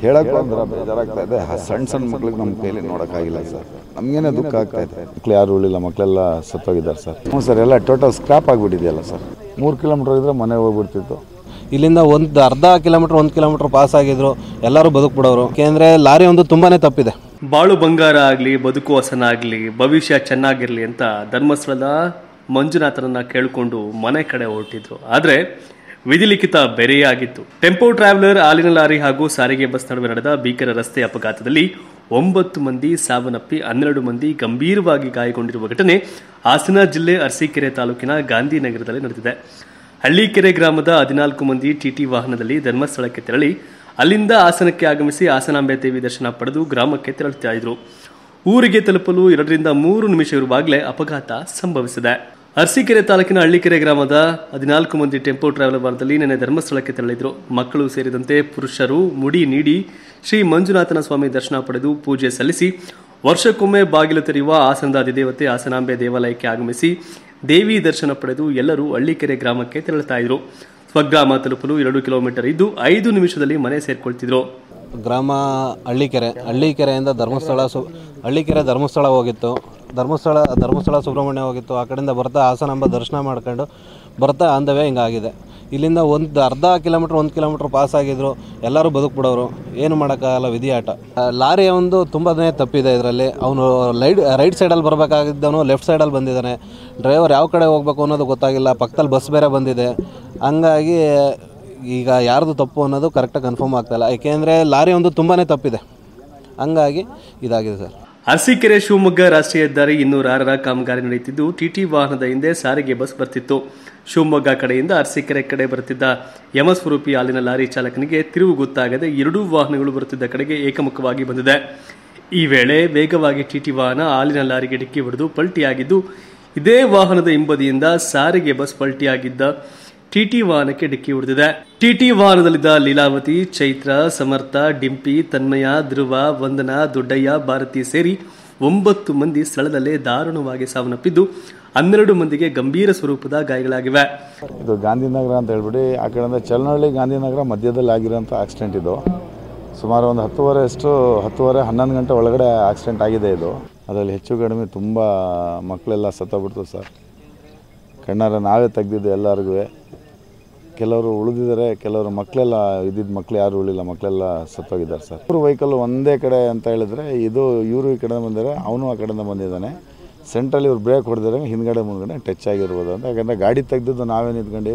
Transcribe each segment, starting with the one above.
ಹೇಳಕ್ಕೂ ಅಂದ್ರೆ ಬೇಜಾರಾಗ್ತಾ ಇದೆ ಆ ಸಣ್ಣ ಸಣ್ಣ ಮಕ್ಳಿಗೆ ನಮ್ಮ ಕೈಲಿ ನೋಡೋಕ್ಕಾಗಿಲ್ಲ ಸರ್ ನಮಗೇನೆ ದುಃಖ ಆಗ್ತಾ ಇದೆ ಮಕ್ಳು ಯಾರು ಉಳಿಲ್ಲ ಮಕ್ಕಳೆಲ್ಲ ಸತ್ತೋಗಿದ್ದಾರೆ ಸರ್ ಹ್ಞೂ ಸರ್ ಎಲ್ಲ ಟೋಟಲ್ ಸ್ಕ್ರಾಪ್ ಆಗಿಬಿಟ್ಟಿದೆಯಲ್ಲ ಸರ್ ಮೂರು ಕಿಲೋಮೀಟ್ರ್ ಇದ್ರೆ ಮನೆ ಹೋಗ್ಬಿಡ್ತಿತ್ತು ಇಲ್ಲಿಂದ ಒಂದು ಅರ್ಧ ಕಿಲೋಮೀಟರ್ ಒಂದು ಕಿಲೋಮೀಟರ್ ಪಾಸ್ ಆಗಿದ್ರು ಎಲ್ಲರೂ ಬದುಕ್ಬಿಡೋರು ಯಾಕೆಂದರೆ ಲಾರಿ ಒಂದು ತುಂಬಾನೇ ತಪ್ಪಿದೆ ಬಾಳು ಬಂಗಾರ ಆಗಲಿ ಬದುಕು ಹಸನ ಆಗಲಿ ಭವಿಷ್ಯ ಚೆನ್ನಾಗಿರಲಿ ಅಂತ ಧರ್ಮಸ್ಥಳದ ಮಂಜುನಾಥನನ್ನ ಕೇಳಿಕೊಂಡು ಮನೆ ಕಡೆ ಹೊರಟಿದ್ರು ಆದರೆ ವಿಧಿಲಿಖಿತ ಬೇರೆಯೇ ಆಗಿತ್ತು ಟೆಂಪೋ ಟ್ರಾವೆಲರ್ ಹಾಲಿನ ಲಾರಿ ಹಾಗೂ ಸಾರಿಗೆ ಬಸ್ ನಡುವೆ ನಡೆದ ಭೀಕರ ರಸ್ತೆ ಅಪಘಾತದಲ್ಲಿ ಒಂಬತ್ತು ಮಂದಿ ಸಾವನ್ನಪ್ಪಿ ಹನ್ನೆರಡು ಮಂದಿ ಗಂಭೀರವಾಗಿ ಗಾಯಗೊಂಡಿರುವ ಘಟನೆ ಹಾಸನ ಜಿಲ್ಲೆ ಅರಸೀಕೆರೆ ತಾಲೂಕಿನ ಗಾಂಧಿನಗರದಲ್ಲಿ ನಡೆದಿದೆ ಹಳ್ಳಿಕೆರೆ ಗ್ರಾಮದ ಹದಿನಾಲ್ಕು ಮಂದಿ ಟಿಟಿ ವಾಹನದಲ್ಲಿ ಧರ್ಮಸ್ಥಳಕ್ಕೆ ತೆರಳಿ ಅಲ್ಲಿಂದ ಹಾಸನಕ್ಕೆ ಆಗಮಿಸಿ ಹಾಸನಾಂಬೆ ದೇವಿ ದರ್ಶನ ಪಡೆದು ಗ್ರಾಮಕ್ಕೆ ತೆರಳುತ್ತಾ ಇದ್ರು ಊರಿಗೆ ತಲುಪಲು ಎರಡರಿಂದ ಮೂರು ನಿಮಿಷ ಇರುವಾಗಲೇ ಅಪಘಾತ ಸಂಭವಿಸಿದೆ ಅರಸೀಕೆರೆ ತಾಲೂಕಿನ ಹಳ್ಳಿಕೆರೆ ಗ್ರಾಮದ ಹದಿನಾಲ್ಕು ಮಂದಿ ಟೆಂಪೋ ಟ್ರಾವೆಲರ್ ವಾರದಲ್ಲಿ ನಿನ್ನೆ ಧರ್ಮಸ್ಥಳಕ್ಕೆ ತೆರಳಿದ್ರು ಮಕ್ಕಳು ಸೇರಿದಂತೆ ಪುರುಷರು ಮುಡಿ ನೀಡಿ ಶ್ರೀ ಮಂಜುನಾಥನ ಸ್ವಾಮಿ ದರ್ಶನ ಪಡೆದು ಪೂಜೆ ಸಲ್ಲಿಸಿ ವರ್ಷಕ್ಕೊಮ್ಮೆ ಬಾಗಿಲು ತೆರೆಯುವ ಹಾಸನದ ಅಧಿದೇವತೆ ಹಾಸನಾಂಬೆ ದೇವಾಲಯಕ್ಕೆ ಆಗಮಿಸಿ ದೇವಿ ದರ್ಶನ ಪಡೆದು ಎಲ್ಲರೂ ಹಳ್ಳಿಕೆರೆ ಗ್ರಾಮಕ್ಕೆ ತೆರಳುತ್ತಾ ಇದ್ರು ಸ್ವಗ್ರಾಮ ತಲುಪಲು ಎರಡು ಕಿಲೋಮೀಟರ್ ಇದ್ದು ಐದು ನಿಮಿಷದಲ್ಲಿ ಮನೆ ಸೇರ್ಕೊಳ್ತಿದ್ರು ಗ್ರಾಮ ಹಳ್ಳಿಕೆರೆ ಹಳ್ಳಿಕೆರೆಯಿಂದ ಧರ್ಮಸ್ಥಳ ಸು ಹಳ್ಳಿಕೆರೆ ಧರ್ಮಸ್ಥಳ ಹೋಗಿತ್ತು ಧರ್ಮಸ್ಥಳ ಧರ್ಮಸ್ಥಳ ಸುಬ್ರಹ್ಮಣ್ಯ ಹೋಗಿತ್ತು ಆ ಕಡೆಯಿಂದ ಬರ್ತಾ ಹಾಸನಾಂಬ ದರ್ಶನ ಮಾಡ್ಕೊಂಡು ಬರ್ತಾ ಆನ್ ದ ವೇ ಹಿಂಗಾಗಿದೆ ಇಲ್ಲಿಂದ ಒಂದು ಅರ್ಧ ಕಿಲೋಮೀಟ್ರ್ ಒಂದು ಕಿಲೋಮೀಟ್ರ್ ಪಾಸ್ ಆಗಿದ್ರು ಎಲ್ಲರೂ ಬದುಕ್ಬಿಡೋರು ಏನು ಮಾಡೋಕ್ಕಾಗಲ್ಲ ವಿಧಿಯಾಟ ಆ, ಲಾರಿ ಒಂದು ತುಂಬನೇ ತಪ್ಪಿದೆ ಇದರಲ್ಲಿ ಅವನು ಲೈಡ್ ರೈಟ್ ಸೈಡಲ್ಲಿ ಬರಬೇಕಾಗಿದ್ದವನು ಲೆಫ್ಟ್ ಸೈಡಲ್ಲಿ ಬಂದಿದ್ದಾನೆ ಡ್ರೈವರ್ ಯಾವ ಕಡೆ ಹೋಗ್ಬೇಕು ಅನ್ನೋದು ಗೊತ್ತಾಗಿಲ್ಲ ಪಕ್ಕದಲ್ಲಿ ಬಸ್ ಬೇರೆ ಬಂದಿದೆ ಹಂಗಾಗಿ ಈಗ ಯಾರ್ದು ತಪ್ಪು ಅನ್ನೋದು ಕರೆಕ್ಟಾಗಿ ಕನ್ಫರ್ಮ್ ಆಗ್ತಾಯಿಲ್ಲ ಏಕೆಂದರೆ ಲಾರಿ ಒಂದು ತುಂಬಾ ತಪ್ಪಿದೆ ಹಂಗಾಗಿ ಇದಾಗಿದೆ ಸರ್ ಅರಸೀಕೆರೆ ಶಿವಮೊಗ್ಗ ರಾಷ್ಟ್ರೀಯ ಹೆದ್ದಾರಿ ಇನ್ನೂರ ಆರರ ಕಾಮಗಾರಿ ನಡೆಯುತ್ತಿದ್ದು ಟಿಟಿ ವಾಹನದ ಹಿಂದೆ ಸಾರಿಗೆ ಬಸ್ ಬರ್ತಿತ್ತು ಶಿವಮೊಗ್ಗ ಕಡೆಯಿಂದ ಅರಸೀಕೆರೆ ಕಡೆ ಬರುತ್ತಿದ್ದ ಯಮಸ್ವರೂಪಿ ಹಾಲಿನ ಲಾರಿ ಚಾಲಕನಿಗೆ ತಿರುವು ಗೊತ್ತಾಗದೆ ಎರಡೂ ವಾಹನಗಳು ಬರುತ್ತಿದ್ದ ಕಡೆಗೆ ಏಕಮುಖವಾಗಿ ಬಂದಿದೆ ಈ ವೇಳೆ ವೇಗವಾಗಿ ಟಿಟಿ ವಾಹನ ಹಾಲಿನ ಲಾರಿಗೆ ಡಿಕ್ಕಿ ಹೊಡೆದು ಪಲ್ಟಿಯಾಗಿದ್ದು ಇದೇ ವಾಹನದ ಹಿಂಬದಿಯಿಂದ ಸಾರಿಗೆ ಬಸ್ ಪಲ್ಟಿಯಾಗಿದ್ದ ಟಿಟಿ ವಾಹನಕ್ಕೆ ಡಿಕ್ಕಿ ಹೊಡೆದಿದೆ ಟಿಟಿ ವಾಹನದಲ್ಲಿದ್ದ ಲೀಲಾವತಿ ಚೈತ್ರ ಸಮರ್ಥ ಡಿಂಪಿ ತನ್ಮಯ ಧ್ರುವ ವಂದನಾ ದೊಡ್ಡಯ್ಯ ಭಾರತಿ ಸೇರಿ ಒಂಬತ್ತು ಮಂದಿ ಸ್ಥಳದಲ್ಲೇ ದಾರುಣವಾಗಿ ಸಾವನ್ನಪ್ಪಿದ್ದು ಹನ್ನೆರಡು ಮಂದಿಗೆ ಗಂಭೀರ ಸ್ವರೂಪದ ಗಾಯಗಳಾಗಿವೆ ಇದು ಗಾಂಧಿನಗರ ಅಂತ ಹೇಳ್ಬಿಟ್ಟು ಆ ಕಡೆಯಿಂದ ಚಲನಹಳ್ಳಿ ಗಾಂಧಿನಗರ ಮಧ್ಯದಲ್ಲಿ ಆಗಿರೋಂಥ ಆಕ್ಸಿಡೆಂಟ್ ಇದು ಸುಮಾರು ಒಂದು ಹತ್ತುವರೆ ಅಷ್ಟು ಹತ್ತುವರೆ ಹನ್ನೊಂದು ಗಂಟೆ ಒಳಗಡೆ ಆಕ್ಸಿಡೆಂಟ್ ಆಗಿದೆ ಇದು ಅದರಲ್ಲಿ ಹೆಚ್ಚು ಕಡಿಮೆ ತುಂಬ ಮಕ್ಕಳೆಲ್ಲ ಸತ್ತೋಗ್ಬಿಡ್ತು ಸರ್ ಕಣ್ಣಾರ ನಾವೇ ತೆಗ್ದಿದ್ದು ಎಲ್ಲರಿಗೂ ಕೆಲವರು ಉಳಿದಿದ್ದಾರೆ ಕೆಲವರು ಮಕ್ಕಳೆಲ್ಲ ಇದ್ದಿದ್ದ ಮಕ್ಕಳು ಯಾರು ಉಳಿಲ್ಲ ಮಕ್ಕಳೆಲ್ಲ ಸತ್ತೋಗಿದ್ದಾರೆ ಸರ್ ಇವರು ವೆಹಿಕಲ್ ಒಂದೇ ಕಡೆ ಅಂತ ಹೇಳಿದ್ರೆ ಇದು ಇವರು ಈ ಕಡೆಯಿಂದ ಬಂದಿದ್ದಾರೆ ಅವನು ಆ ಕಡೆಯಿಂದ ಬಂದಿದ್ದಾನೆ ಸೆಂಟ್ರಲ್ಲಿ ಇವ್ರು ಬ್ರೇಕ್ ಹೊಡೆದಿದ್ರೆ ಹಿಂದ್ಗಡೆ ಮುಂದ್ಗಡೆ ಟಚ್ ಆಗಿರ್ಬೋದು ಅಂತ ಯಾಕಂದರೆ ಗಾಡಿ ತೆಗ್ದಿದ್ದು ನಾವೇ ನಿಂತ್ಕೊಂಡು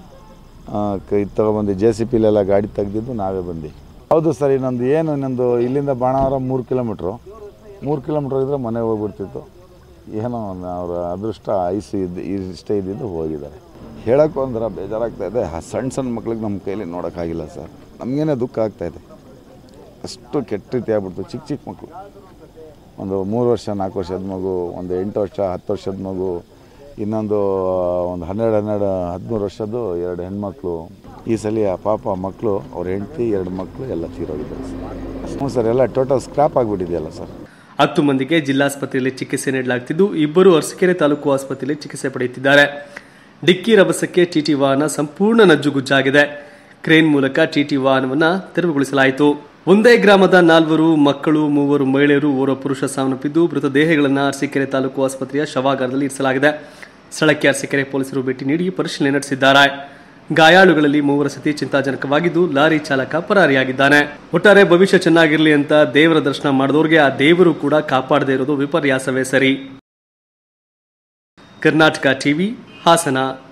ಆ, ಕ- ಇದು ತೊಗೊಬಂದು ಜೆ ಸಿ ಪಿಲೆಲ್ಲ ಗಾಡಿ ತೆಗ್ದಿದ್ದು ನಾವೇ ಬಂದು ಹೌದು ಸರ್ ಇನ್ನೊಂದು ಏನು ಇನ್ನೊಂದು ಇಲ್ಲಿಂದ ಬಾಣಾವರ ಮೂರು ಕಿಲೋಮೀಟ್ರು ಮೂರು ಕಿಲೋಮೀಟ್ರ್ ಇದ್ದರೆ ಮನೆ ಹೋಗ್ಬಿಡ್ತಿತ್ತು ಏನೋ ಒಂದು ಅವರ ಅದೃಷ್ಟ ಐಸು ಇದ್ದು ಇಷ್ಟೇ ಇದ್ದಿದ್ದು ಹೋಗಿದ್ದಾರೆ ಹೇಳೋಕ್ಕೂ ಅಂದ್ರೆ ಬೇಜಾರಾಗ್ತಾ ಇದೆ ಆ ಸಣ್ಣ ಸಣ್ಣ ಮಕ್ಳಿಗೆ ನಮ್ಮ ಕೈಲಿ ನೋಡೋಕ್ಕಾಗಿಲ್ಲ ಸರ್ ನಮಗೇನೆ ದುಃಖ ಆಗ್ತಾ ಇದೆ ಅಷ್ಟು ಕೆಟ್ಟ ರೀತಿ ಆಗ್ಬಿಡ್ತು ಚಿಕ್ಕ ಚಿಕ್ಕ ಮಕ್ಕಳು ಒಂದು ಮೂರು ವರ್ಷ ನಾಲ್ಕು ವರ್ಷದ ಮಗು ಒಂದು ಎಂಟು ವರ್ಷ ಹತ್ತು ವರ್ಷದ ಮಗು ಇನ್ನೊಂದು ಒಂದು ಹನ್ನೆರಡು ಹನ್ನೆರಡು ಹದಿಮೂರು ವರ್ಷದ್ದು ಎರಡು ಹೆಣ್ಮಕ್ಳು ಈ ಸಲ ಆ ಪಾಪ ಮಕ್ಕಳು ಅವ್ರ ಹೆಂಡತಿ ಎರಡು ಮಕ್ಕಳು ಎಲ್ಲ ತೀರೋಗಿದ್ದಾರೆ ಸರ್ ಹ್ಞೂ ಸರ್ ಎಲ್ಲ ಟೋಟಲ್ ಸ್ಕ್ರಾಪ್ ಆಗಿಬಿಟ್ಟಿದೆಯಲ್ಲ ಸರ್ ಹತ್ತು ಮಂದಿಗೆ ಜಿಲ್ಲಾಸ್ಪತ್ರೆಯಲ್ಲಿ ಚಿಕಿತ್ಸೆ ನೀಡಲಾಗುತ್ತಿದ್ದು ಇಬ್ಬರು ಅರಸೀಕೆರೆ ತಾಲೂಕು ಆಸ್ಪತ್ರೆಯಲ್ಲಿ ಚಿಕಿತ್ಸೆ ಪಡೆಯುತ್ತಿದ್ದಾರೆ ಡಿಕ್ಕಿ ರಭಸಕ್ಕೆ ಟಿಟಿ ವಾಹನ ಸಂಪೂರ್ಣ ನಜ್ಜುಗುಜ್ಜಾಗಿದೆ ಕ್ರೇನ್ ಮೂಲಕ ಟಿಟಿ ವಾಹನವನ್ನ ತೆರವುಗೊಳಿಸಲಾಯಿತು ಒಂದೇ ಗ್ರಾಮದ ನಾಲ್ವರು ಮಕ್ಕಳು ಮೂವರು ಮಹಿಳೆಯರು ಓರ್ವ ಪುರುಷ ಸಾವನ್ನಪ್ಪಿದ್ದು ಮೃತದೇಹಗಳನ್ನು ಅರಸೀಕೆರೆ ತಾಲೂಕು ಆಸ್ಪತ್ರೆಯ ಶವಾಗಾರದಲ್ಲಿ ಇರಿಸಲಾಗಿದೆ ಸ್ಥಳಕ್ಕೆ ಅರಸೀಕೆರೆ ಪೊಲೀಸರು ಭೇಟಿ ನೀಡಿ ಪರಿಶೀಲನೆ ನಡೆಸಿದ್ದಾರೆ ಗಾಯಾಳುಗಳಲ್ಲಿ ಮೂವರ ಸ್ಥಿತಿ ಚಿಂತಾಜನಕವಾಗಿದ್ದು ಲಾರಿ ಚಾಲಕ ಪರಾರಿಯಾಗಿದ್ದಾನೆ ಒಟ್ಟಾರೆ ಭವಿಷ್ಯ ಚೆನ್ನಾಗಿರಲಿ ಅಂತ ದೇವರ ದರ್ಶನ ಮಾಡಿದವ್ರಿಗೆ ಆ ದೇವರು ಕೂಡ ಕಾಪಾಡದೇ ಇರೋದು ವಿಪರ್ಯಾಸವೇ ಸರಿ ಕರ್ನಾಟಕ ಟಿವಿ ಹಾಸನ